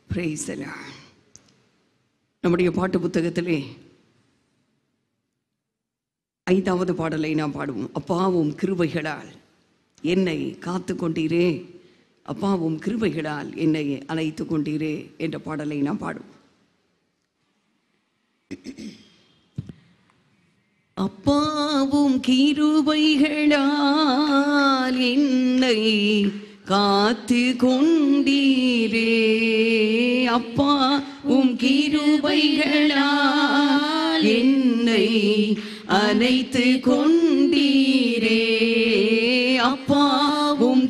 Praise the Lord. நம்முடைய பாட்டு புத்தகத்திலே ஐந்தாவது பாடலை நாம் பாடுவோம் அப்பாவும் கிருபைகளால் என்னை காத்து கொண்டீரே அப்பாவும் கிருபைகளால் என்னை அழைத்து கொண்டீரே என்ற பாடலை நாம் பாடுவோம் அப்பாவும் கிருபைகளால் என்னை காத்து கொண்டீரே அப்பா உம் கிருபைகளால் என்னை அனைத்து கொண்டீரே அப்பா உம்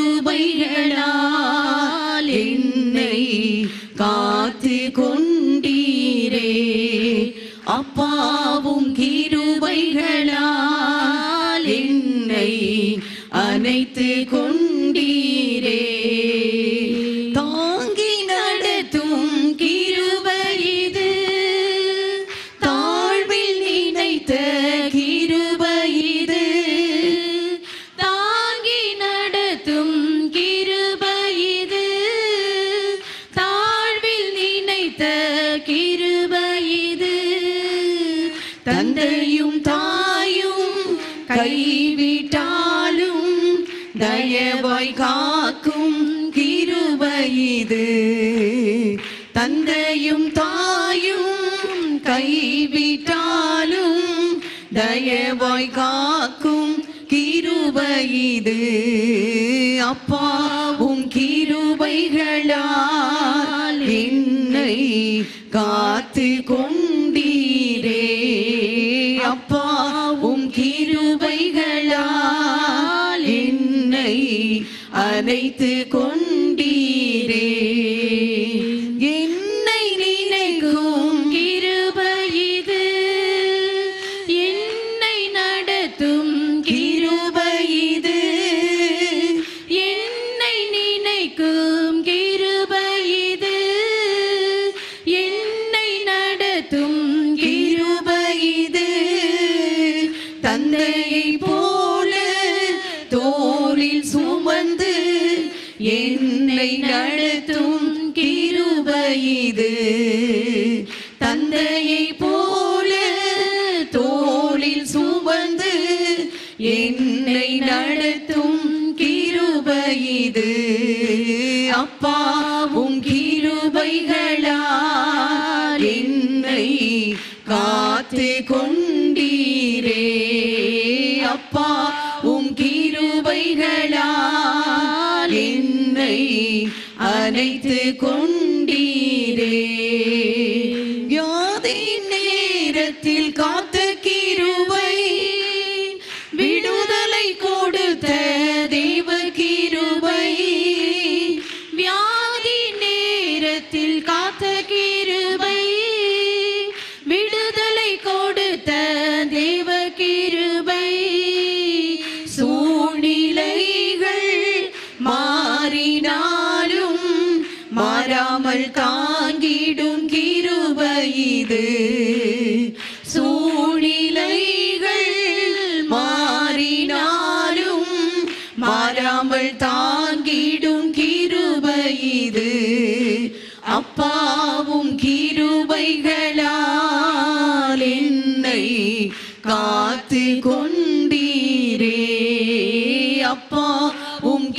கிருபைகளால் என்னை காத்து கொண்டீரே அப்பாவும் கிருபைகளால் என்னை அனைத்து கொண்டீரே தாங்கி நடத்தும் கிருபை இது தாழ்வில் நினைத்த கிருபை இது தாங்கி நடத்தும் கிருபை இது தாழ்வில் நினைத்த கிருபை இது தந்தையும் தாயும் கைவிட்டாலும் தயவாய் காக்கும் கிருபை இது தந்தையும் தாயும் கைவிட்டாலும் தயவாய் காக்கும் கிருபை இது அப்பாவும் கிருபைகளால் என்னை காத்து கொண்டீரே அப்பாவும் கிருபைகளால் என்னை அனைத்து கொண்டீரே என்னை நினைக்கும் கிருபை இது என்னை நடத்தும் கிருபை இது என்னை நினைக்கும் கிருபை இது என்னை நடத்தும் கிருபை இது தந்தையை போல தோளில் சுமந்து என்னை நடத்தும் கிருபை இது தந்தையை போல தோளில் சுமந்து என்னை நடத்தும் கிருபை இது அப்பாவும் கிருபைகளால் என்னை காத்து கொண்டீரே அப்பா உம் கிருபைகளால் என்னை அனைத்து கொண்டீரே வியாதி நேரத்தில் காத்த கிருபை விடுதலை கொடுத்த தேவ கிருபை வியாதி நேரத்தில் காத்த கிருபை விடுதலை கொடுத்த தேவ கிருபை சூழ்நிலைகள் மாறினாலும் மாறாமல் தாங்கிடும் கிருபை இது சூழ்நிலைகள் மாறினாலும் மாறாமல் தாங்கிடும் கிருபை இது அப்பாவும் கிருபைகளால் என்னை காத்து கொண்டீரே அப்பா உம்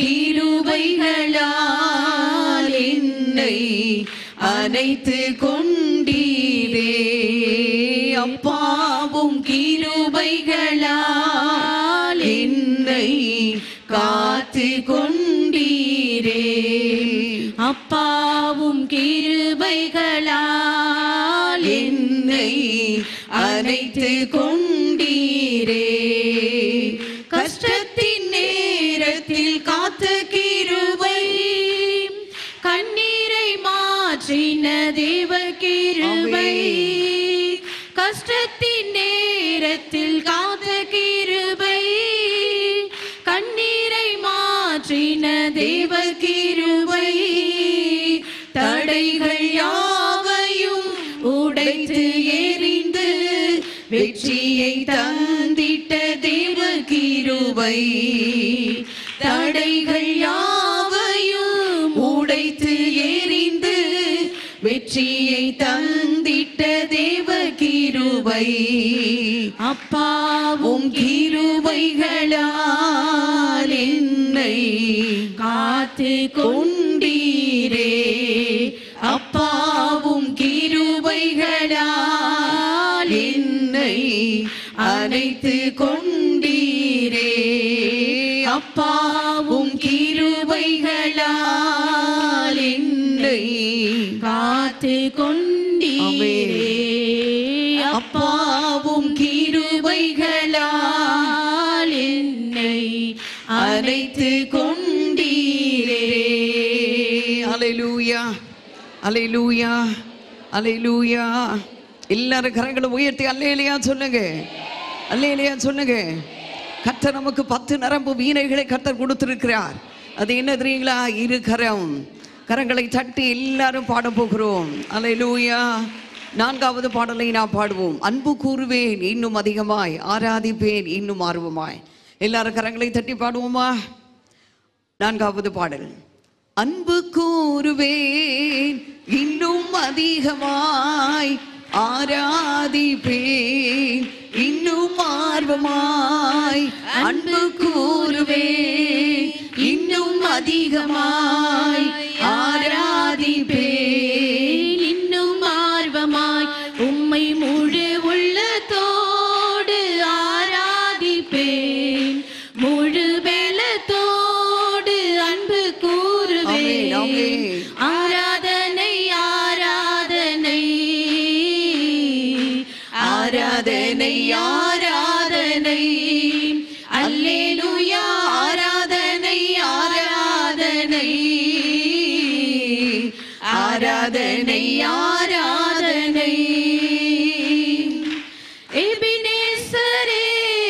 கிருபைகளால் என்னை அனைத்து கொண்டீரே அப்பாவும் கிருபைகளால் என்னை காத்து கொண்டீரே அப்பாவும் கிருபைகளால் என்னை அனைத்து கொண்டீரே கஷ்டத்தின் நேரத்தில் காத்த கிருபை கண்ணீரை மாற்றின தேவ கிருபை கஷ்டத்தின் நேரத்தில் காத்த கிருபை கண்ணீரை மாற்றின தேவ கிருபை தடைகள் யாவையும் உடைத்து எறிந்து வெற்றியை தந்திட்ட தேவ கிருபை தடைகள் யாவையும் உடைத்து எறிந்து என்னை அப்பாவும் உம் கிருபைகளால் என்னை காத்து கொண்டீரே அப்பாவும் கிருபைகளால் என்னை அனைத்து கொண்டீரே அப்பாவும் கிருபைகளால் என்னை காத்து கொண்டீரே அப்பாவும் கிருபைகளால் என்னை அனைத்து கொண்டீரே அலைலூயா அலைலூயா அலைலூயா எல்லாரும் கரங்களை உயர்த்தி அல்லையிலையா சொல்லுங்க அல்லையிலையா சொல்லுங்க கர்த்தர் நமக்கு பத்து நரம்பு வீணைகளை கர்த்தர் கொடுத்திருக்கிறார் அது என்ன தெரியுங்களா இரு கரம் கரங்களை தட்டி எல்லாரும் பாட போகிறோம் அலைலூயா நான்காவது பாடலை நான் பாடுவோம் அன்பு கூறுவேன் இன்னும் அதிகமாய் ஆராதிப்பேன் இன்னும் ஆர்வமாய் எல்லாரும் கரங்களை தட்டி பாடுவோமா நான்காவது பாடல் அன்பு கூறுவேன் இன்னும் அதிகமாய் ஆராதிப்பேன் இன்னும் ஆர்வமாய் அன்பு கூறுவேன் இன்னும் அதிகமாய் ஆராதிப்பேன் இன்னும் ஆர்வமாய் உம்மை முழு உள்ளத்தோடு ஆராதிப்பேன் முழு பலத்தோடு அன்பு கூறுவேன் ஆமென், ஆமென். ஆராதனை ஆராதனை ஆராதனை ஆராதனை அல்லேலூயா ஆராதனை ஆராதனை ஆராதனை ஆராதனை எபினேசரே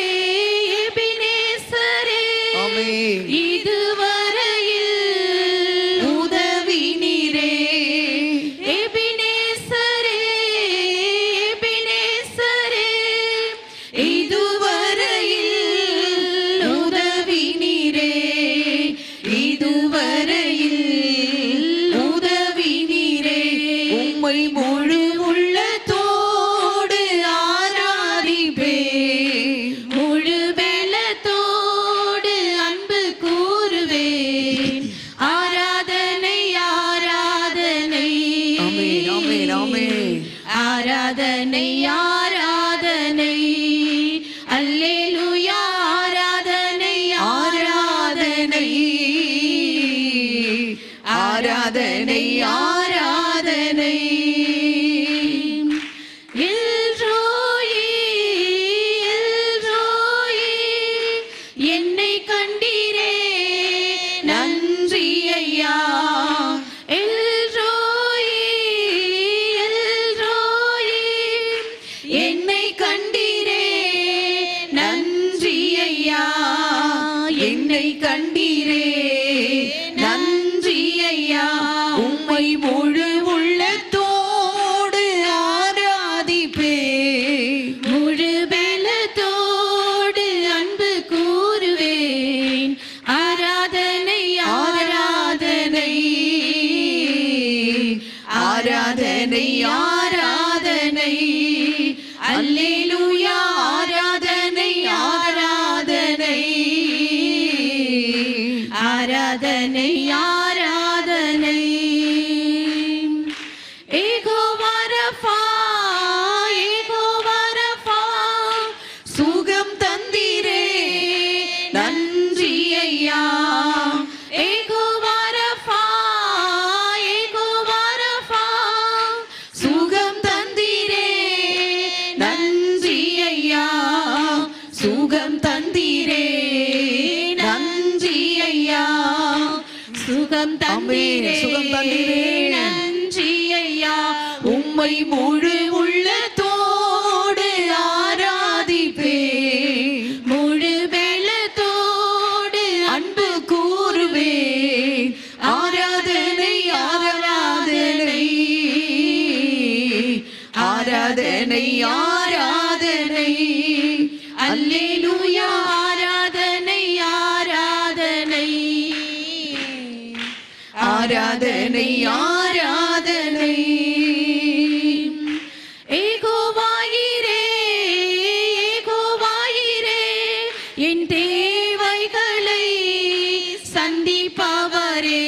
எபினேசரே ஆமென். இதுவரையில் உதவி நீரே எபினேசரே எபினேசரே இதுவரையில் உதவி நீரே இதுவரையில் உதவி நீரே உம்மை முழு உள்ளத்தோடு ஆராதிப்பேன் முழு பலத்தோடு அன்பு கூறுவேன் ஆராதனை ஆராதனை ஆமென், ஆமென், ஆமென். ஆராதனை ஆராதனை அல்லேலூயா ஆராதனை ஆராதனை ஆராதனை ஆராதனை எல்ரோயி, எல்ரோயி, என்னை கண்டீரே நன்றி ஐயா எல்ரோயி, எல்ரோயி, என்னை கண்டீரே நன்றி ஐயா என்னை கண்டீரே நன்றி ஐயா உம்மை முழு உள்ளத்தோடு ஆராதிப்பே முழு பலத்தோடு அன்பு கூறுவேன் ஆராதனை ஆராதனை ஆராதனை ஆராதனை அல்லேலூயா ஆராதனை ஆராதனை ஆராதனை ஆராதனை ஏகோவா ரஃபா, ஏகோவா ரஃபா, சுகம் தந்தீரே நன்றி ஐயா ஏகோவா ரஃபா, ஏகோவா ரஃபா, சுகம் தந்தீரே நன்றி ஐயா சுகம் தந்தீரே நன்றி ஐயா சுகம் தந்தீரே சுகம் தந்தீரே. நன்றி ஐயா உம்மை முழு உள்ளத்தோடு ஆராதிப்பே முழு பலத்தோடு அன்பு கூறுவேன் ஆராதனை ஆராதனை ஆராதனை ஆராதனை அல்லேலூயா ஆராதனை ஆராதனை ஆராதனை ஆராதனை ஏகோவாயிரே என் தேவைகளை சந்திப்பவரே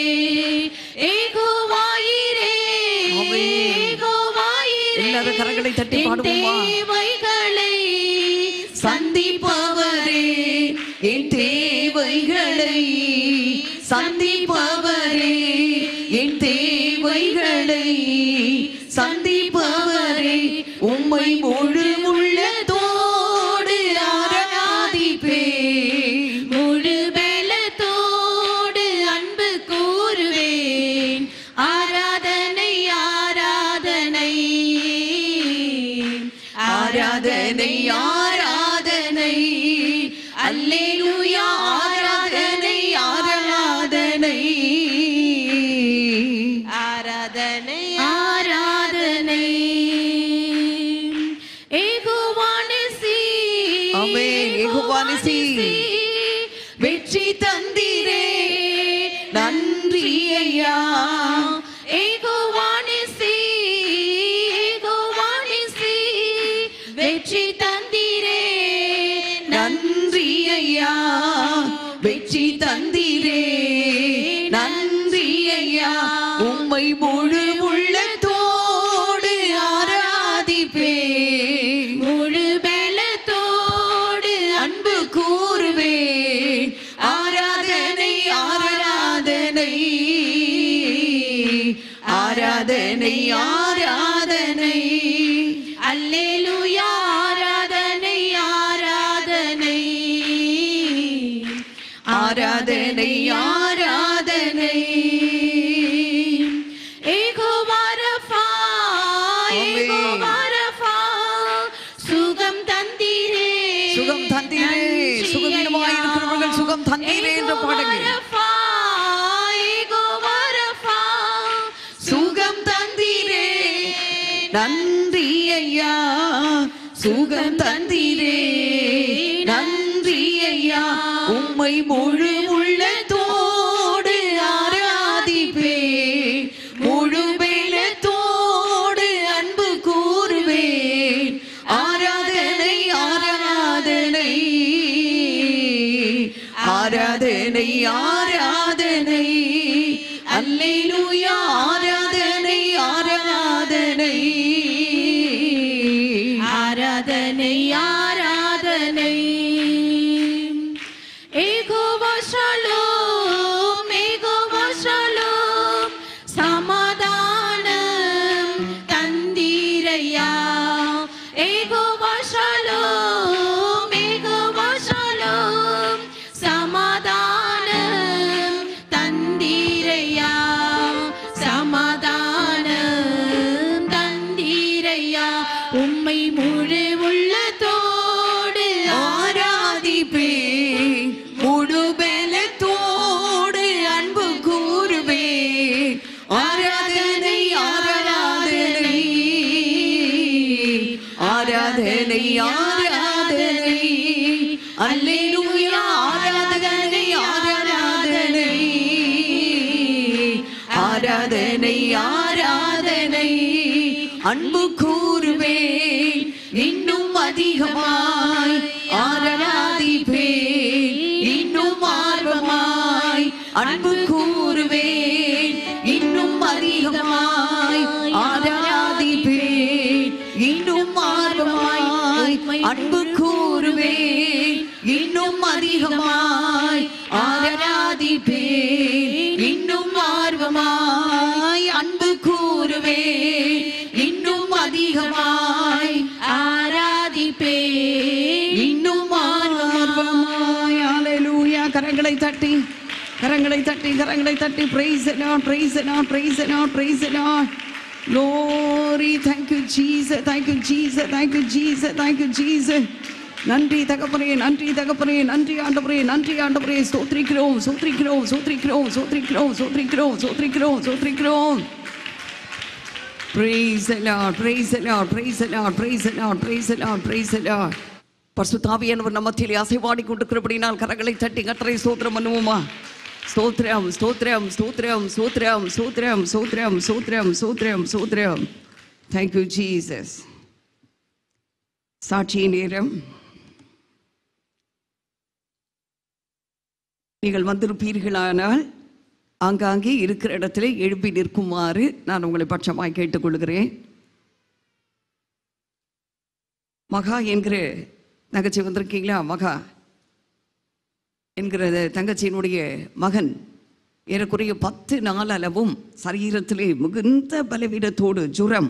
ஏகோவாயிரே ஆமென். ஏகோவாயிரே எல்லாரும் கரங்களை தட்டி என் பாடுவோமா? தேவைகளை சந்திப்பவரே என் தேவைகளை சந்திப்பவரே என் தேவைகளை சந்திப்பவரே உம்மை முழு உள்ளத்தோடு ஆராதிப்பே முழு பலத்தோடு அன்பு கூறுவேன் ஆராதனை ஆராதனை ஆராதனை ஆராதனை அல்லேலூயா ஆராதனை ஆராதனை ஆராதனை ஆராதனை ஏகோவானிசி ஆமென். ஏகோவானிசி. வெற்றி தந்தீரே நன்றி ஐயா ஏகோவானிசி ஏகோவானிசி வெற்றி தந்தீரே நன்றி ஐயா வெற்றி தந்தீரே நன்றி ஐயா உம்மை முழு உள்ளத்தோடு ஆராதிப்பே முழு பலத்தோடு அன்பு கூறுவேன் ஆராதனை ஆராதனை ஆராதனை ஆராதனை அல்லேலூயா ஆராதனை ஆராதனை ஆராதனை ஆராதனை Jehovah Rapha, amen. Jehovah Rapha, சுகம் தந்தீரே சுகம் தந்தீரே நன்றி சுகவீனமாய் ஐயா. இருக்கிறவர்கள் சுகம் தந்தீரே என்று ஏகோவா பாடுங்கள் ரஃபா, ஏகோவா ரஃபா, சுகம் தந்தீரே நன்றி ஐயா சுகம் தந்தீரே நன்றி ஐயா உம்மை முழு உள்ளத்தோடு ஆராதிப்பே முழு வேலத்தோடு அன்பு கூறுவேன் ஆராதனை ஆராதனை ஆராதனை ஆராதனை அல்லேலூயா ஆராதனை ஆராதனை ஆராதனை ஆராதனை ஏகோவா ஷாலோம் ஏகோவா ஷாலோம் சமாதானம் தந்தீரையா ஏகோவா ஷாலோம் ஏகோவா ஷாலோம் சமாதானம் தந்தீரையா சமாதானம் தந்தீரையா உம்மை முழு உள்ளத்தோடு ஆராதிப்பே முழு பலத்தோடு அன்பு கூறுவே ஆராதனை ஆராதனை ஆராதனை ஆராதனை அல்லேலூயா ஆராதனை ஆராதனை ஆராதனை ஆராதனை அன்பு கூறுவே இன்னும் அதிகமாய் ஆராதிப்பே இன்னும் ஆர்வமாய் அன்பு கூறுவே இன்னும் அதிகமாய் ஆராதிப்பே இன்னும் ஆர்வமாய் அன்பு கூறுவே இன்னும் அதிகமாய் ஆராதிப்பே இன்னும் ஆர்வமாய் அன்பு கூறுவே இன்னும் அதிகமாய் ஆராதிப்பே இன்னும் ஆர்வமாய் ஹalleluya கரங்களை தட்டி கரங்களை தட்டி கரங்களை தட்டி praise the lord praise the lord praise the lord praise the lord glory thank you jesus thank you jesus thank you jesus thank you jesus நன்றி தகப்பனே நன்றி தகப்பனே நன்றி ஆண்டவரே நன்றி ஆண்டவரே ஸ்தோத்திரிக்கிறோம் ஸ்தோத்திரிக்கிறோம் ஸ்தோத்திரிக்கிறோம் ஸ்தோத்திரிக்கிறோம் ஸ்தோத்திரிக்கிறோம் ஸ்தோத்திரிக்கிறோம் ஸ்தோத்திரிக்கிறோம் Praise the Lord, praise the Lord, praise the Lord, praise the Lord, praise the Lord, praise the Lord. பரிசுத்தாவியானவர் நம்மத்திலே அசைவாடி கொண்டிருக்கிறபடினால் கரங்களை தட்டி கத்தரை ஸ்தோத்திரம் பண்ணுவோமா ஸ்தோத்திரம் ஸ்தோத்திரம் ஸ்தோத்திரம் ஸ்தோத்திரம் ஸ்தோத்திரம் ஸ்தோத்திரம் ஸ்தோத்திரம் ஸ்தோத்திரம் ஸ்தோத்திரம் தேங்க்யூ ஜீசஸ் சாட்சி நேரம் நீங்கள் வந்திருப்பீர்களானால் ஆங்காங்கே இருக்கிற இடத்துல எழுப்பி நிற்குமாறு நான் உங்களை பட்சமாய் கேட்டுக்கொள்கிறேன் மகா என்கிற தங்கச்சி வந்திருக்கீங்களா மகா என்கிற தங்கச்சியினுடைய மகன் ஏறக்குறைய பத்து நாள் அளவும் சரீரத்திலே மிகுந்த பலவீனத்தோடு ஜுரம்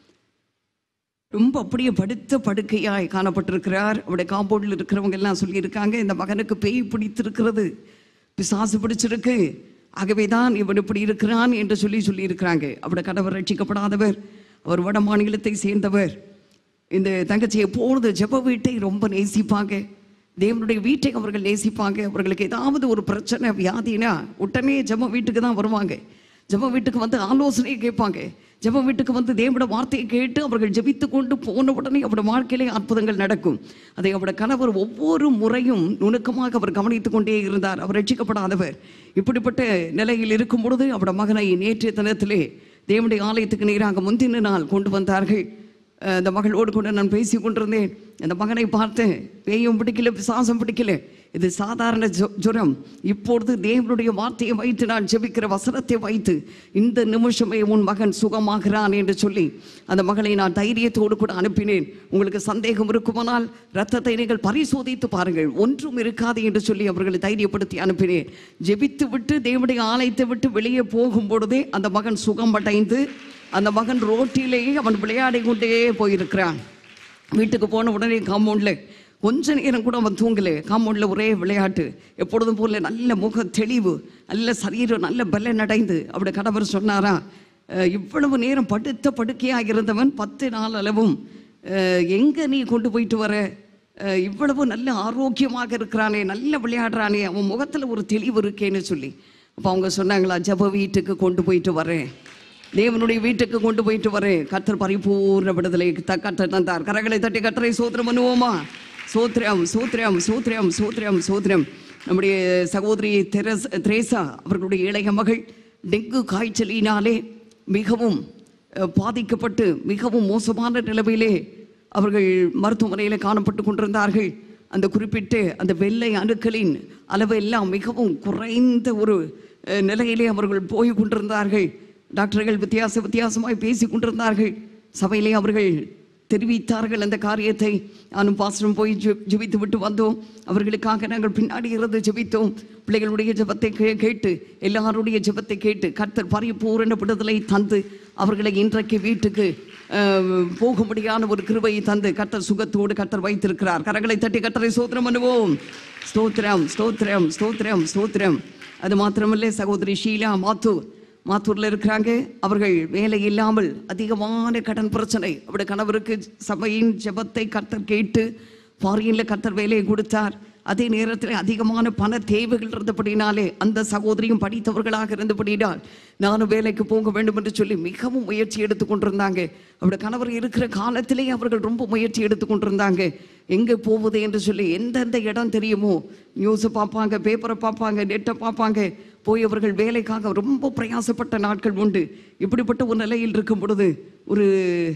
ரொம்ப அப்படியே படுத்த படுக்கையாய் காணப்பட்டிருக்கிறார் அவருடைய காம்பவுண்டில் இருக்கிறவங்க எல்லாம் சொல்லியிருக்காங்க இந்த மகனுக்கு பேய் பிடித்திருக்கிறது பிசாசு பிடிச்சிருக்கு ஆகவே தான் இவன் இப்படி இருக்கிறான் என்று சொல்லி சொல்லியிருக்கிறாங்க அவருடைய கணவர் ரட்சிக்கப்படாதவர் அவர் வட மாநிலத்தை சேர்ந்தவர் இந்த தங்கச்சி எப்பொழுது ஜெப வீட்டை ரொம்ப நேசிப்பாங்க தேவனுடைய வீட்டை அவர்கள் நேசிப்பாங்க அவர்களுக்கு ஏதாவது ஒரு பிரச்சனை வியாதினா உடனே ஜெப வீட்டுக்கு தான் வருவாங்க ஜெப வீட்டுக்கு வந்து ஆலோசனையை கேட்பாங்க ஜெப வீட்டுக்கு வந்து தேவனோட வார்த்தையை கேட்டு அவர்கள் ஜெபித்து கொண்டு போன உடனே அவருடைய வாழ்க்கையிலே அற்புதங்கள் நடக்கும் அதை அவருடைய கணவர் ஒவ்வொரு முறையும் நுணுக்கமாக அவர் கவனித்துக் கொண்டே இருந்தார் அவர் ரட்சிக்கப்படாதவர் இப்படிப்பட்ட நிலையில் இருக்கும் பொழுது அவருடைய மகனை நேற்றைய தினத்திலே தேவனுடைய ஆலயத்துக்கு நேராக முந்தின நாள் கொண்டு வந்தார்கள் அஹ் அந்த மகளோடு கூட நான் பேசி கொண்டிருந்தேன் அந்த மகனை பார்த்தேன் பேயும் பிடிக்கல பிசாசம் பிடிக்கல இது சாதாரண ஜு- ஜுரம் இப்பொழுது தேவனுடைய வார்த்தையை வைத்து நான் ஜெபிக்கிற வசனத்தை வைத்து இந்த நிமிஷமே உன் மகன் சுகமாகிறான் என்று சொல்லி அந்த மகளை நான் தைரியத்தோடு கூட அனுப்பினேன் உங்களுக்கு சந்தேகம் இருக்குமானால் ரத்தத்தை நீங்கள் பரிசோதித்து பாருங்கள் ஒன்றும் இருக்காது என்று சொல்லி அவர்களை தைரியப்படுத்தி அனுப்பினேன் ஜெபித்து விட்டு தேவனுடைய ஆலயத்தை விட்டு வெளியே போகும் பொழுதே அந்த மகன் சுகம் அடைந்து அந்த மகன் ரோட்டிலேயே அவன் விளையாடி கொண்டே போயிருக்கிறான் வீட்டுக்கு போன உடனே காம்பவுண்டில் கொஞ்ச நேரம் கூட அவன் தூங்கல காம்பவுண்டில் ஒரே விளையாட்டு எப்பொழுதும் போல நல்ல முக தெளிவு நல்ல சரீரம் நல்ல பலன் அடைந்து அவருடைய கணவர் சொன்னாரா "அஹ், இவ்வளவு நேரம் படுத்த படுக்கையாக இருந்தவன் பத்து நாள் அளவும் அஹ், எங்க நீ கொண்டு போயிட்டு வர அஹ், இவ்வளவு நல்ல ஆரோக்கியமாக இருக்கிறானே நல்ல விளையாடுறானே அவன் முகத்தில் ஒரு தெளிவு இருக்கேன்னு சொல்லி அப்போ அவங்க சொன்னாங்களா ஜப வீட்டுக்கு கொண்டு போயிட்டு வரேன் தேவனுடைய வீட்டுக்கு கொண்டு போயிட்டு வரேன் கத்தர் பரிபூர்ண விடுதலை த- கத்தர் தந்தார் கரங்களை தட்டி கத்தரை சோத்திரம் பண்ணுவோமா சோத்திரம் சோத்திரம் சோத்திரம் சோத்திரம் சோத்திரம் நம்முடைய சகோதரி தெரஸ் திரேசா அவர்களுடைய இளைய மகள் டெங்கு காய்ச்சலினாலே மிகவும் அஹ், பாதிக்கப்பட்டு மிகவும் மோசமான நிலைமையிலே அவர்கள் மருத்துவமனையில் காணப்பட்டு கொண்டிருந்தார்கள் அந்த குறிப்பிட்ட அந்த வெள்ளை அணுக்களின் அளவு எல்லாம் மிகவும் குறைந்த ஒரு அஹ், நிலையிலே அவர்கள் போய் கொண்டிருந்தார்கள் டாக்டர்கள் வித்தியாச வித்தியாசமாய் பேசி கொண்டிருந்தார்கள் சபையிலே அவர்கள் தெரிவித்தார்கள் அந்த காரியத்தை நானும் பாஸ்டரும் போய் ஜெ- ஜெபித்து விட்டு வந்தோம் அவர்களுக்காக நாங்கள் பின்னாடி இருந்து ஜெபித்தோம் பிள்ளைகளுடைய ஜெபத்தை கே- கேட்டு எல்லாருடைய ஜெபத்தை கேட்டு கர்த்தர் பரிபூரண விடுதலை தந்து அவர்களை இன்றைக்கு வீட்டுக்கு அஹ், போகும்படியான ஒரு கிருபையை தந்து கர்த்தர் சுகத்தோடு கர்த்தர் வைத்திருக்கிறார் கரங்களை தட்டி கர்த்தரை சோத்திரம் பண்ணுவோம் ஸ்தோத்திரம் ஸ்தோத்திரம் ஸ்தோத்திரம் ஸ்தோத்திரம் அது மாத்திரமல்ல சகோதரி ஷீலா மாத்து மாத்தூர்ல இருக்கிறாங்க அவர்கள் வேலை இல்லாமல் அதிகமான கடன் பிரச்சனை அவருடைய கணவருக்கு சபையின் ஜெபத்தை கர்த்தர் கேட்டு ஃபாரின்ல கர்த்தர் வேலையை கொடுத்தார் அதே நேரத்தில் அதிகமான பண தேவைகள் இருந்தபடினாலே அந்த சகோதரியும் படித்தவர்களாக இருந்தபடினால் நானும் வேலைக்கு போக வேண்டும் என்று சொல்லி மிகவும் முயற்சி எடுத்து கொண்டிருந்தாங்க அவருடைய கணவர் இருக்கிற காலத்திலேயே அவர்கள் ரொம்ப முயற்சி எடுத்து கொண்டிருந்தாங்க எங்கே போவது என்று சொல்லி எந்தெந்த இடம் தெரியுமோ நியூஸை பார்ப்பாங்க பேப்பரை பார்ப்பாங்க நெட்டை பார்ப்பாங்க போய் அவர்கள் வேலைக்காக ரொம்ப பிரயாசப்பட்ட நாட்கள் உண்டு இப்படிப்பட்ட ஒரு நிலையில் இருக்கும் பொழுது ஒரு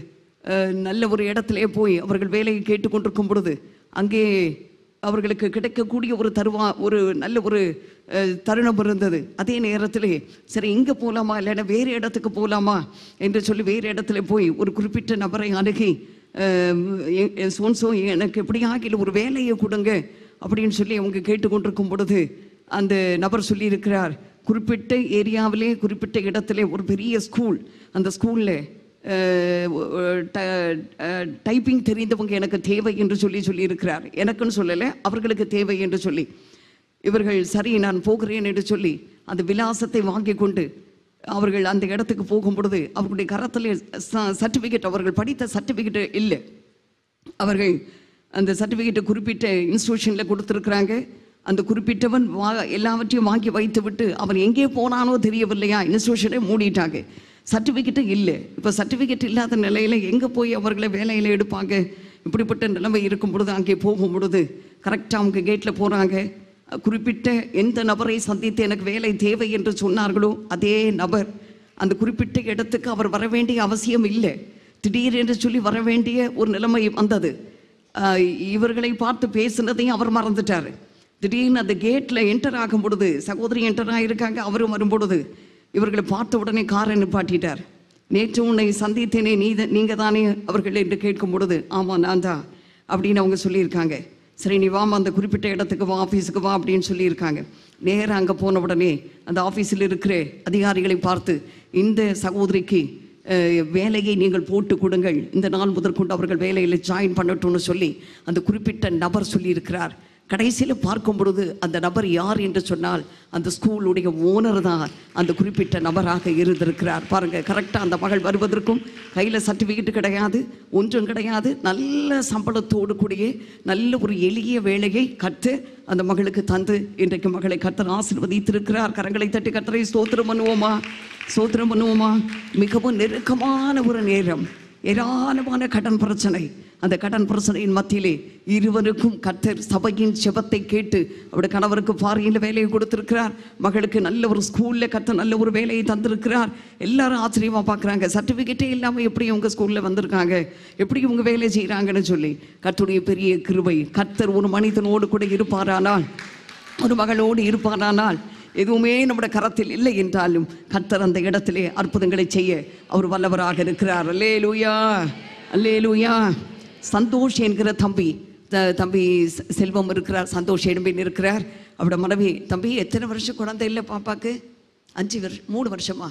அஹ், நல்ல ஒரு இடத்திலே போய் அவர்கள் வேலையை கேட்டுக்கொண்டிருக்கும் பொழுது அங்கே அவர்களுக்கு கிடைக்கக்கூடிய ஒரு தருவா ஒரு நல்ல ஒரு அஹ், தருணம் இருந்தது அதே நேரத்திலே சரி இங்கே போகலாமா இல்லைன்னா வேறு இடத்துக்கு போகலாமா என்று சொல்லி வேறு இடத்துல போய் ஒரு குறிப்பிட்ட நபரை அணுகி சோன்சோ எனக்கு எப்படியாகில ஒரு வேலையை கொடுங்க அப்படின்னு சொல்லி அவங்க கேட்டுக்கொண்டிருக்கும் பொழுது அந்த நபர் சொல்லியிருக்கிறார் குறிப்பிட்ட ஏரியாவிலே குறிப்பிட்ட இடத்துல ஒரு பெரிய ஸ்கூல் அந்த ஸ்கூலில் டைப்பிங் தெரிந்தவங்க எனக்கு தேவை என்று சொல்லி சொல்லியிருக்கிறார் எனக்குன்னு சொல்லலை அவர்களுக்கு தேவை என்று சொல்லி இவர்கள் சரி நான் போகிறேன் என்று சொல்லி அந்த விலாசத்தை வாங்கி கொண்டு அவர்கள் அந்த இடத்துக்கு போகும் பொழுது அவர்களுடைய கரத்தில் சர்டிஃபிகேட் அவர்கள் படித்த சர்டிஃபிகேட் இல்லை அவர்கள் அந்த சர்டிஃபிகேட்டை குறிப்பிட்ட இன்ஸ்டியூஷனில் கொடுத்துருக்குறாங்க அந்த குறிப்பிட்டவன் வா எல்லாவற்றையும் வாங்கி வைத்து விட்டு அவன் எங்கே போனானோ தெரியவில்லையா இன்ஸ்டியூஷனே மூடிட்டாங்க சர்டிஃபிகேட்டு இல்லை இப்போ சர்டிஃபிகேட் இல்லாத நிலையில் எங்கே போய் அவர்களை வேலையில் எடுப்பாங்க இப்படிப்பட்ட நிலைமை இருக்கும் பொழுது அங்கே போகும் பொழுது கரெக்டாக அவங்க கேட்டில் போகிறாங்க குறிப்பிட்ட எந்த நபரை சந்தித்து எனக்கு வேலை தேவை என்று சொன்னார்களோ அதே நபர் அந்த குறிப்பிட்ட இடத்துக்கு அவர் வர வேண்டிய அவசியம் இல்லை திடீரென்று சொல்லி வர வேண்டிய ஒரு நிலைமை வந்தது ஆஹ் இவர்களை பார்த்து பேசினதையும் அவர் மறந்துட்டார் திடீர்னு அந்த கேட்டில் என்டர் ஆகும் பொழுது சகோதரி என்டர் ஆகியிருக்காங்க அவரும் வரும் பொழுது இவர்களை பார்த்த உடனே காரை நிப்பாட்டிட்டார் நேற்று உன்னை சந்தித்தேனே நீ நீங்கள் தானே அவர்கள் என்று கேட்கும் பொழுது ஆமாம் நான் தான் அப்படின்னு அவங்க சொல்லியிருக்காங்க சரி நீ வாமா அந்த குறிப்பிட்ட இடத்துக்கு வா ஆஃபீஸுக்கு வா அப்படின்னு சொல்லியிருக்காங்க நேராக அங்கே போன உடனே அந்த ஆஃபீஸில் இருக்கிற அதிகாரிகளை பார்த்து இந்த சகோதரிக்கு அஹ், வேலையை நீங்கள் போட்டு கொடுங்கள் இந்த நாள் முதற்கொண்டு அவர்கள் வேலையில் ஜாயின் பண்ணட்டும்னு சொல்லி அந்த குறிப்பிட்ட நபர் சொல்லியிருக்கிறார் கடைசியில் பார்க்கும் பொழுது அந்த நபர் யார் என்று சொன்னால் அந்த ஸ்கூலுடைய ஓனர் தான் அந்த குறிப்பிட்ட நபராக இருந்திருக்கிறார் பாருங்க கரெக்டாக அந்த மகள் வருவதற்கும் கையில் சர்டிஃபிகேட் கிடையாது ஒன்றும் கிடையாது நல்ல சம்பளத்தோடு கூடிய நல்ல ஒரு எளிய வேலையை கற்று அந்த மகளுக்கு தந்து இன்றைக்கு மகளை கர்த்தர் ஆசீர்வதித்திருக்கிறார் கரங்களை தட்டி கர்த்தரை ஸ்தோத்திரம் பண்ணுவோமா ஸ்தோத்திரம் பண்ணுவோமா மிகவும் நெருக்கமான ஒரு நேரம் ஏராளமான கடன் பிரச்சனை அந்த கடன் பிரச்சனையின் மத்தியிலே இருவருக்கும் கர்த்தர் சபையின் செபத்தை கேட்டு அவருடைய கணவருக்கு ஃபாரின்ல வேலையை கொடுத்திருக்கிறார் மகளுக்கு நல்ல ஒரு ஸ்கூல்ல கர்த்தர் நல்ல ஒரு வேலையை தந்திருக்கிறார் எல்லாரும் ஆச்சரியமா பார்க்குறாங்க சர்டிஃபிகேட்டே இல்லாமல் எப்படி உங்க ஸ்கூல்ல வந்திருக்காங்க எப்படி இவங்க வேலை செய்கிறாங்கன்னு சொல்லி கர்த்தருடைய பெரிய கிருபை கர்த்தர் ஒரு மனிதனோடு கூட இருப்பாரானால் ஒரு மகளோடு இருப்பாரானால் எதுவுமே நம்முடைய கரத்தில் இல்லை என்றாலும் கர்த்தர் அந்த இடத்திலே அற்புதங்களை செய்ய அவர் வல்லவராக இருக்கிறார் அல்லே லூயா அல்லே லூயா சந்தோஷ் என்கிற தம்பி த- தம்பி செ- செல்வம் இருக்கிறார் சந்தோஷ் என்பின் இருக்கிறார் அவரோட மனைவி தம்பி எத்தனை வருஷம் குழந்தை இல்லை பாப்பாக்கு அஞ்சு வருஷம் மூணு வருஷமா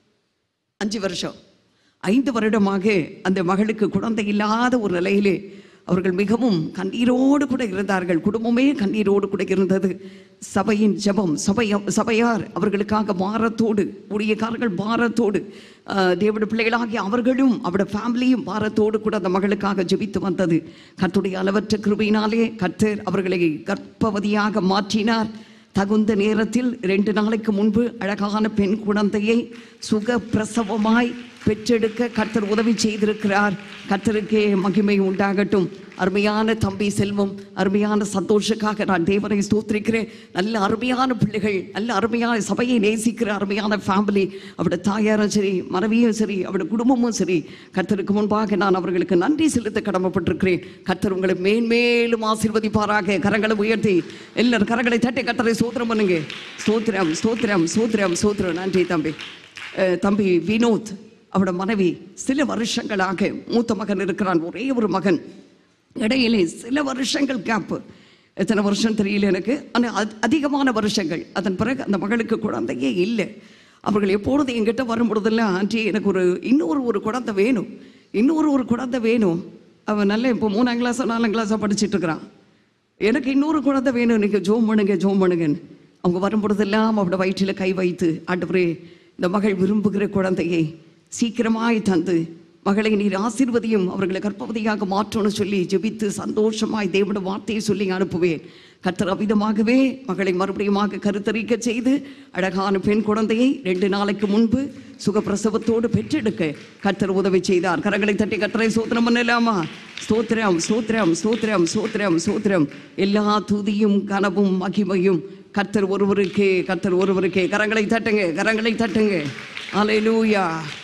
அஞ்சு வருஷம் ஐந்து வருடமாக அந்த மகளுக்கு குழந்தை இல்லாத ஒரு நிலையிலே அவர்கள் மிகவும் கண்ணீரோடு கூட இருந்தார்கள் குடும்பமே கண்ணீரோடு கூட இருந்தது சபையின் ஜெபம் சபைய சபையார் அவர்களுக்காக பாரத்தோடு ஊழியக்காரர்கள் பாரத்தோடு ஆஹ், தேவனுடைய பிள்ளைகளாகிய அவர்களும் அவருடைய ஃபேமிலியும் பாரத்தோடு கூட அந்த மகளுக்காக ஜெபித்து வந்தது கர்த்தருடைய அளவற்ற கிருபையினாலே கர்த்தர் அவர்களை கர்ப்பவதியாக மாற்றினார் தகுந்த நேரத்தில் ரெண்டு நாளைக்கு முன்பு அழகான பெண் குழந்தையை சுக பிரசவமாய் பெற்றெடுக்க கர்த்தர் உதவி செய்திருக்கிறார் கர்த்தருக்கே மகிமை உண்டாகட்டும் அருமையான தம்பி செல்வம் அருமையான சந்தோஷக்காக நான் தேவனை ஸ்தோத்திரிக்கிறேன் நல்ல அருமையான பிள்ளைகள் நல்ல அருமையான சபையை நேசிக்கிற அருமையான ஃபேமிலி அவருடைய தாயாரும் சரி மனைவியும் சரி அவருடைய குடும்பமும் சரி கர்த்தருக்கு முன்பாக நான் அவர்களுக்கு நன்றி செலுத்த கடமைப்பட்டிருக்கிறேன் கர்த்தர் உங்களை மேன்மேலும் ஆசீர்வதிப்பாராக கரங்களை உயர்த்தி எல்லாரும் கரங்களை தட்டி கர்த்தரை சோத்திரம் பண்ணுங்க ஸ்தோத்திரம் ஸ்தோத்திரம் ஸ்தோத்திரம் ஸ்தோத்திரம் நன்றி தம்பி அஹ் தம்பி வினோத் அவரோட மனைவி சில வருஷங்களாக மூத்த மகன் இருக்கிறான் ஒரே ஒரு மகன் இடையிலே சில வருஷங்கள் கேப்பு எத்தனை வருஷம் தெரியல எனக்கு ஆனால் அதிகமான வருஷங்கள் அதன் பிறகு அந்த மகளுக்கு குழந்தையே இல்லை அவர்கள் எப்பொழுது என்கிட்ட வரும் பொழுதெல்லாம் ஆண்டி எனக்கு ஒரு இன்னொரு ஒரு குழந்தை வேணும் இன்னொரு ஒரு குழந்தை வேணும் அவன் நல்ல இப்போ மூணாம் கிளாஸோ நாலாம் கிளாஸோ படிச்சிட்டு இருக்கிறான் எனக்கு இன்னொரு குழந்தை வேணும் நீங்கள் ஜோம் பண்ணுங்க ஜோம் பண்ணுங்கன்னு அவங்க வரும் பொழுதெல்லாம் அவரோட வயிற்றில் கை வைத்து ஆண்டவரே இந்த மகள் விரும்புகிற குழந்தையை சீக்கிரமாய் தந்து மகளை நீர் ஆசீர்வதியும் அவர்களை கற்பவதியாக மாற்றணும்னு சொல்லி ஜெபித்து சந்தோஷமாய் தேவனோட வார்த்தையை சொல்லி அனுப்புவேன் கர்த்தர் அவிதமாகவே மகளை மறுபடியுமாக கருத்தரிக்க செய்து அழகான பெண் குழந்தையை ரெண்டு நாளைக்கு முன்பு சுகப்பிரசவத்தோடு பெற்றெடுக்க கர்த்தர் உதவி செய்தார் கரங்களை தட்டி கர்த்தரை சோத்திரம் பண்ணலாமா ஸ்தோத்திரம் ஸ்தோத்திரம் ஸ்தோத்திரம் ஸ்தோத்திரம் ஸ்தோத்திரம் எல்லா துதியும் கனவும் மகிமையும் கர்த்தர் ஒருவருக்கே கர்த்தர் ஒருவருக்கே கரங்களை தட்டுங்க கரங்களை தட்டுங்க அலைலூயா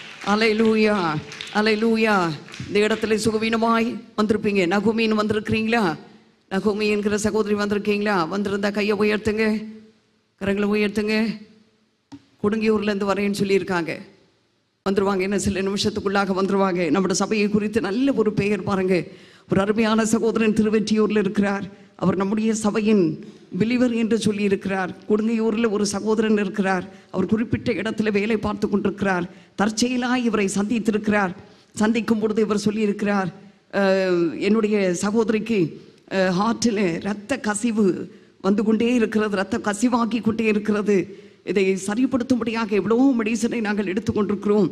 அலைலூயா அலைலூயா இந்த இடத்துல சுகவீனமாய் வந்திருப்பீங்க நகுமின்னு வந்திருக்கிறீங்களா நகுமி என்கிற சகோதரி வந்திருக்கீங்களா வந்திருந்தா கையை உயர்த்துங்க கரங்களை உயர்த்துங்க கொடுங்கியூர்லேருந்து வரேன்னு சொல்லியிருக்காங்க வந்துருவாங்க என்ன சில நிமிஷத்துக்குள்ளாக வந்துருவாங்க நம்மளோட சபையை குறித்து நல்ல ஒரு பெயர் பாருங்க ஒரு அருமையான சகோதரன் திருவெற்றியூர்ல இருக்கிறார் அவர் நம்முடைய சபையின் பிலிவர் என்று சொல்லி இருக்கிறார் கொடுங்கையூரில் ஒரு சகோதரன் இருக்கிறார் அவர் குறிப்பிட்ட இடத்துல வேலை பார்த்து கொண்டிருக்கிறார் தற்செயலாய் இவரை சந்தித்திருக்கிறார் சந்திக்கும் பொழுது இவர் சொல்லியிருக்கிறார் "அஹ், என்னுடைய சகோதரிக்கு ஹார்ட்டில் இரத்த கசிவு வந்து கொண்டே இருக்கிறது ரத்த கசிவாக்கி கொண்டே இருக்கிறது இதை சரிப்படுத்தும்படியாக எவ்வளவோ மெடிசனை நாங்கள் எடுத்துக்கொண்டிருக்கிறோம்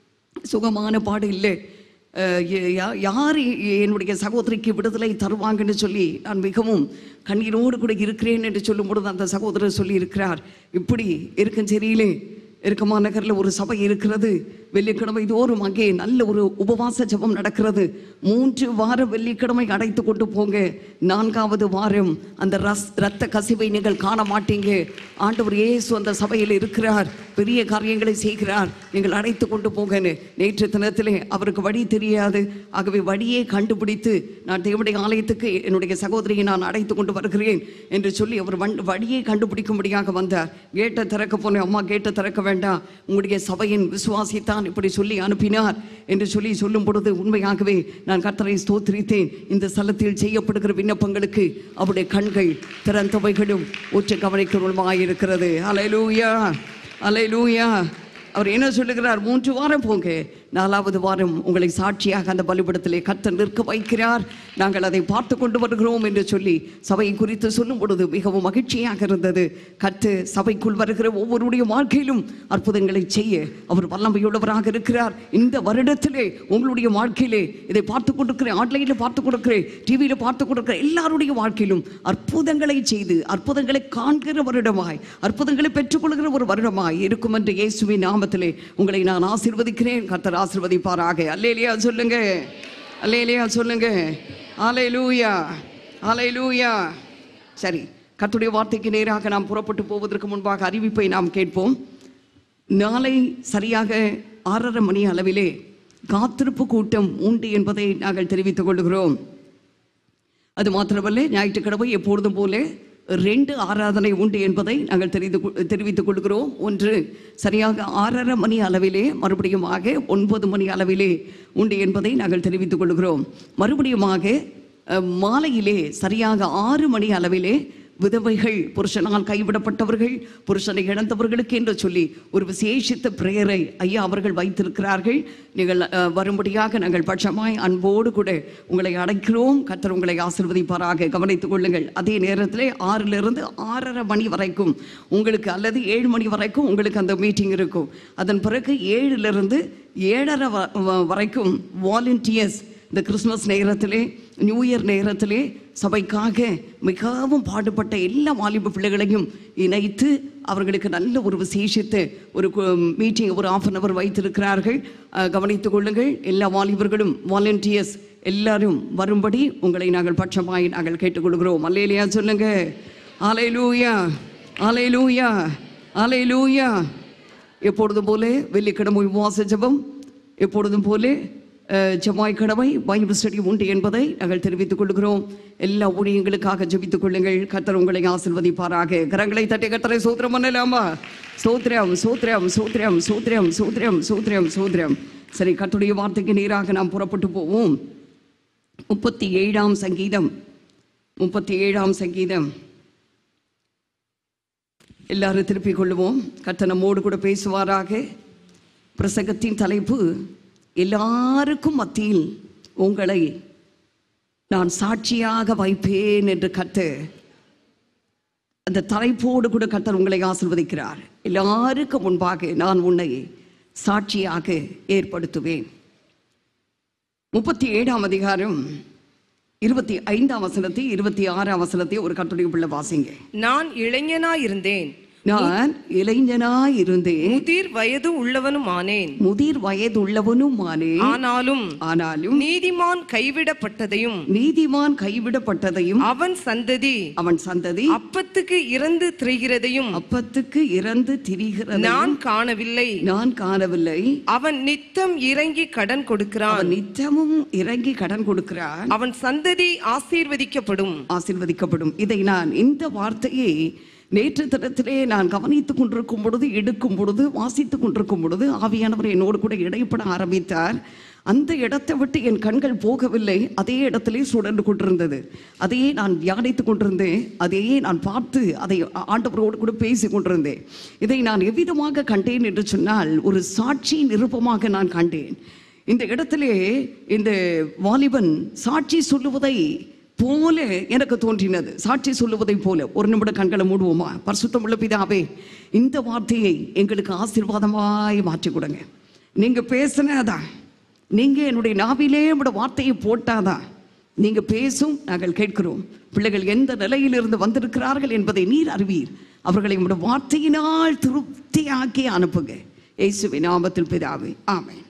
சுகமான பாடு இல்லை அஹ் ய- யா- யார் எ- என்னுடைய சகோதரிக்கு விடுதலை தருவாங்கன்னு சொல்லி நான் மிகவும் கண்ணீரோடு கூட இருக்கிறேன் என்று சொல்லும் பொழுது அந்த சகோதரர் சொல்லி இருக்கிறார் இப்படி இருக்கும் சரியிலே இருக்கமா நகரில் ஒரு சபை இருக்கிறது வெள்ளிக்கிழமை தோறும் அங்கே நல்ல ஒரு உபவாச ஜெபம் நடக்கிறது மூன்று வார வெள்ளிக்கிழமை அடைத்து கொண்டு போங்க நான்காவது வாரம் அந்த ரஸ் ரத்த கசிவை நீங்கள் காண மாட்டீங்க ஆண்டவர் இயேசு அந்த சபையில் இருக்கிறார் பெரிய காரியங்களை செய்கிறார் நீங்கள் அடைத்து கொண்டு போங்கன்னு நேற்று தினத்திலே அவருக்கு வழி தெரியாது ஆகவே வழியை கண்டுபிடித்து நான் தேவனுடைய ஆலயத்துக்கு என்னுடைய சகோதரியை நான் அடைத்து கொண்டு வருகிறேன் என்று சொல்லி அவர் வண் வழியை கண்டுபிடிக்கும்படியாக வந்தார் கேட்டை திறக்க போனேன் அம்மா கேட்டை திறக்க வேண்டாம் உங்களுடைய சபையின் விசுவாசித்தான் இப்படி சொல்லி அனுப்பினார் என்று சொல்லி சொல்லும் பொழுது உண்மையாகவே நான் கர்த்தரை ஸ்தோத்திரித்தேன் இந்த ஸ்தலத்தில் செய்யப்படுகிற விண்ணப்பங்களுக்கு அவருடைய கண்கள் திறந்தவைகளும் உற்ற கவனிக்கிறவருமாயிருக்கிறது அலைலூயா அலைலூயா அவர் என்ன சொல்லுகிறார் மூன்று வாரம் போங்க நாலாவது வாரம் உங்களை சாட்சியாக அந்த பலிபடத்திலே கர்த்தர் நிற்க வைக்கிறார் நாங்கள் அதை பார்த்து கொண்டு வருகிறோம் என்று சொல்லி சபையை குறித்து சொல்லும் பொழுது மிகவும் மகிழ்ச்சியாக இருந்தது கர்த்து சபைக்குள் வருகிற ஒவ்வொருடைய வாழ்க்கையிலும் அற்புதங்களை செய்ய அவர் வல்லமையுள்ளவராக இருக்கிறார் இந்த வருடத்திலே உங்களுடைய வாழ்க்கையிலே இதை பார்த்து கொண்டிருக்கிற ஆன்லைனில் பார்த்து கொடுக்கிறேன் டிவியில் பார்த்து கொடுக்கிற எல்லாருடைய வாழ்க்கையிலும் அற்புதங்களை செய்து அற்புதங்களை காண்கிற வருடமாய் அற்புதங்களை பெற்றுக்கொள்கிற ஒரு வருடமாய் இருக்கும் என்று இயேசுவின் நாமத்திலே உங்களை நான் ஆசீர்வதிக்கிறேன் கர்த்தர் ஆசீர்வதிப்பாராக அல்லேலியா சொல்லுங்க அல்லேலியா சொல்லுங்க அலையலூயா அலையலூயா சரி கர்த்தருடைய வார்த்தைக்கு நேராக நாம் புறப்பட்டு போவதற்கு முன்பாக அறிவிப்பை நாம் கேட்போம் நாளை சரியாக ஆறரை மணி அளவிலே காத்திருப்பு கூட்டம் உண்டு என்பதை நாங்கள் தெரிவித்துக் கொள்கிறோம் அது மாத்திரமல்ல ஞாயிற்றுக்கிழமை எப்பொழுதும் போல ரெண்டு ஆராதனை உண்டு என்பதை நாங்கள் தெரிந்து கொ- தெரிவித்துக் கொள்கிறோம் ஒன்று சரியாக ஆறரை மணி அளவிலே மறுபடியுமாக ஒன்பது மணி அளவிலே உண்டு என்பதை நாங்கள் தெரிவித்துக் கொள்கிறோம் மறுபடியுமாக அஹ், மாலையிலே சரியாக ஆறு மணி அளவிலே விதவைகள் புருஷனால் கைவிடப்பட்டவர்கள் புருஷனை இழந்தவர்களுக்கு என்று சொல்லி ஒரு விசேஷித்த பிரேயரை ஐயா அவர்கள் வைத்திருக்கிறார்கள் நீங்கள் அஹ், வரும்படியாக நாங்கள் பட்சமாய் அன்போடு கூட உங்களை அடைக்கிறோம் கர்த்தர் உங்களை ஆசிர்வதிப்பாராக கவனித்துக் கொள்ளுங்கள் அதே நேரத்தில் ஆறிலிருந்து ஆறரை மணி வரைக்கும் உங்களுக்கு அல்லது ஏழு மணி வரைக்கும் உங்களுக்கு அந்த மீட்டிங் இருக்கும் அதன் பிறகு ஏழிலிருந்து ஏழரை வ- வ- வரைக்கும் வாலண்டியர்ஸ் இந்த கிறிஸ்மஸ் நேரத்திலே நியூ இயர் நேரத்திலே சபைக்காக மிகவும் பாடுபட்ட எல்லா வாலிப பிள்ளைகளையும் இணைத்து அவர்களுக்கு நல்ல ஒரு விசேஷித்த ஒரு மீட்டிங் ஒரு ஆஃப் அன் அவர் வைத்திருக்கிறார்கள் அஹ், கவனித்துக் கொள்ளுங்கள் எல்லா வாலிபர்களும் வாலண்டியர்ஸ் எல்லாரும் வரும்படி உங்களை நாங்கள் பட்சமாய் நாங்கள் கேட்டுக்கொள்கிறோம் அல்லையிலையா சொல்லுங்க அலையிலூயா அலையிலூயா அலையிலூயா எப்பொழுதும் போல வெள்ளிக்கிழமை உபவாச ஜெபம் எப்பொழுதும் போல அஹ், செவ்வாய்க்கிழமை பைபிள் ஸ்டடி உண்டு என்பதை நாங்கள் தெரிவித்துக் கொள்கிறோம் எல்லா ஊழியங்களுக்காக ஜெபித்துக் கொள்ளுங்கள் கர்த்தர் உங்களை ஆசிர்வதிப்பாராக கரங்களை தட்டி கர்த்தரை சூத்திரம் பண்ணலாமா சூத்திரம் சூத்திரம் சூத்திரம் சூத்திரம் சூத்திரம் சூத்திரம் சூத்திரம் சரி கர்த்தருடைய வார்த்தைக்கு நேராக நாம் புறப்பட்டு போவோம் முப்பத்தி ஏழாம் சங்கீதம் முப்பத்தி ஏழாம் சங்கீதம் எல்லாரும் திருப்பிக் கொள்ளுவோம் கர்த்தர் நம்மோடு கூட பேசுவாராக பிரசங்கத்தின் தலைப்பு எல்லாருக்கும் மத்தியில் உங்களை நான் சாட்சியாக வைப்பேன் என்று கத்து அந்த தலைப்போடு கூட கர்த்தர் உங்களை ஆசிர்வதிக்கிறார் எல்லாருக்கும் முன்பாக நான் உன்னை சாட்சியாக ஏற்படுத்துவேன் முப்பத்தி ஏழாம் அதிகாரம் இருபத்தி ஐந்தாம் வசனத்தை இருபத்தி ஆறாம் வசனத்தை ஒரு கட்டுரை பிள்ளை வாசிங்க நான் இளைஞனாயிருந்தேன் நான் இளைஞனாய் இருந்தேன் முதிர் வயது உள்ளவனும் ஆனேன் முதிர் வயதுள்ளவனுமானே ஆனாலும் ஆனாலும் நீதிமான் கைவிடப்பட்டதையும் நீதிமான் கைவிடப்பட்டதையும் அவன் சந்ததி அவன் சந்ததி அப்பத்துக்கு இறந்து திரிகிறதையும் அப்பத்துக்கு இறந்து திரிகிறது நான் காணவில்லை நான் காணவில்லை அவன் நித்தம் இறங்கி கடன் கொடுக்கிறான் அவன் நித்தமும் இறங்கி கடன் கொடுக்கிறான் அவன் சந்ததி ஆசீர்வதிக்கப்படும் ஆசீர்வதிக்கப்படும் இதை நான் இந்த வார்த்தையை நேற்று தினத்திலே நான் கவனித்துக் கொண்டிருக்கும் பொழுது எடுக்கும் பொழுது வாசித்துக் கொண்டிருக்கும் பொழுது ஆவியானவர் என்னோடு கூட இடைப்பட ஆரம்பித்தார் அந்த இடத்தை விட்டு என் கண்கள் போகவில்லை அதே இடத்திலே சுழன்று கொண்டிருந்தது அதையே நான் தியானித்துக் கொண்டிருந்தேன் அதையே நான் பார்த்து அதை ஆண்டவரோடு கூட பேசி கொண்டிருந்தேன் இதை நான் எவ்விதமாக கண்டேன் என்று சொன்னால் ஒரு சாட்சி நிருபமாக நான் கண்டேன் இந்த இடத்திலே இந்த வாலிபன் சாட்சி சொல்லுவதை போல எனக்கு தோன்றினது சாட்சி சொல்லுவதை போல ஒரு நிமிடம் கண்களை மூடுவோமா பரிசுத்தம் உள்ள பிதாவே இந்த வார்த்தையை எங்களுக்கு ஆசீர்வாதமாய் மாற்றி கொடுங்க நீங்க பேசினதான் நீங்க என்னுடைய நாவிலே உங்களோட வார்த்தையை போட்டாதான் நீங்க பேசும் நாங்கள் கேட்கிறோம் பிள்ளைகள் எந்த நிலையிலிருந்து வந்திருக்கிறார்கள் என்பதை நீர் அறிவீர் அவர்களை உங்களுடைய வார்த்தையினால் திருப்தியாக்கி அனுப்புங்க இயேசுவின் நாமத்தில் பிதாவே ஆமென்